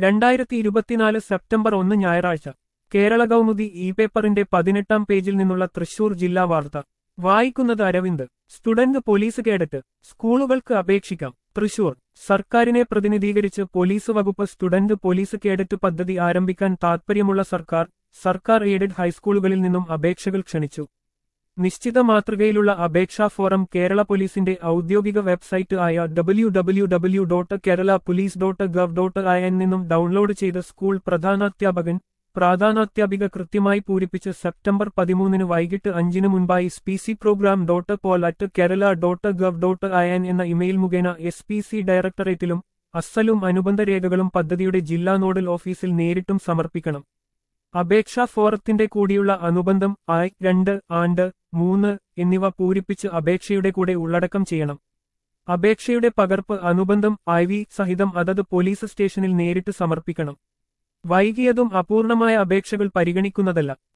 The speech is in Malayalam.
രണ്ടായിരത്തി ഇരുപത്തിനാല് സെപ്റ്റംബർ ഒന്ന് ഞായറാഴ്ച കേരള കൗമുദി ഇ പേപ്പറിന്റെ പതിനെട്ടാം പേജിൽ നിന്നുള്ള തൃശൂർ ജില്ലാ വാർത്ത വായിക്കുന്നത് അരവിന്ദ് സ്റ്റുഡന്റ് പോലീസ് കേഡറ്റ് സ്കൂളുകൾക്ക് അപേക്ഷിക്കാം തൃശൂർ സർക്കാരിനെ പ്രതിനിധീകരിച്ച് പോലീസ് വകുപ്പ് സ്റ്റുഡന്റ് പോലീസ് കേഡറ്റ് പദ്ധതി ആരംഭിക്കാൻ താൽപ്പര്യമുള്ള സർക്കാർ സർക്കാർ എയ്ഡഡ് ഹൈസ്കൂളുകളിൽ നിന്നും അപേക്ഷകൾ ക്ഷണിച്ചു നിശ്ചിത മാതൃകയിലുള്ള അപേക്ഷാ ഫോറം കേരള പോലീസിന്റെ ഔദ്യോഗിക വെബ്സൈറ്റ് ആയ W W W dot Kerala police dot gov dot I N നിന്നും ഡൗൺലോഡ് ചെയ്ത് സ്കൂൾ പ്രധാനാധ്യാപകൻ പ്രാധാനാധ്യാപിക കൃത്യമായി പൂരിപ്പിച്ച് സെപ്റ്റംബർ പതിമൂന്നിന് വൈകിട്ട് അഞ്ചിന് മുൻപായി P C program dot pol at Kerala dot gov dot I N എന്ന ഇമെയിൽ മുഖേന എസ് പി സി ഡയറക്ടറേറ്റിലും അസലും അനുബന്ധ രേഖകളും പദ്ധതിയുടെ ജില്ലാ നോഡൽ ഓഫീസിൽ നേരിട്ടും സമർപ്പിക്കണം അപേക്ഷാ ഫോറത്തിന്റെ കൂടിയുള്ള അനുബന്ധം ആയ് രണ്ട് ആണ്ട് മൂന്ന് എന്നിവ പൂരിപ്പിച്ച് അപേക്ഷയുടെ കൂടെ ഉള്ളടക്കം ചെയ്യണം അപേക്ഷയുടെ പകർപ്പ് അനുബന്ധം ഐ വി സഹിതം അതത് പോലീസ് സ്റ്റേഷനിൽ നേരിട്ട് സമർപ്പിക്കണം വൈകിയതും അപൂർണമായ അപേക്ഷകൾ പരിഗണിക്കുന്നതല്ല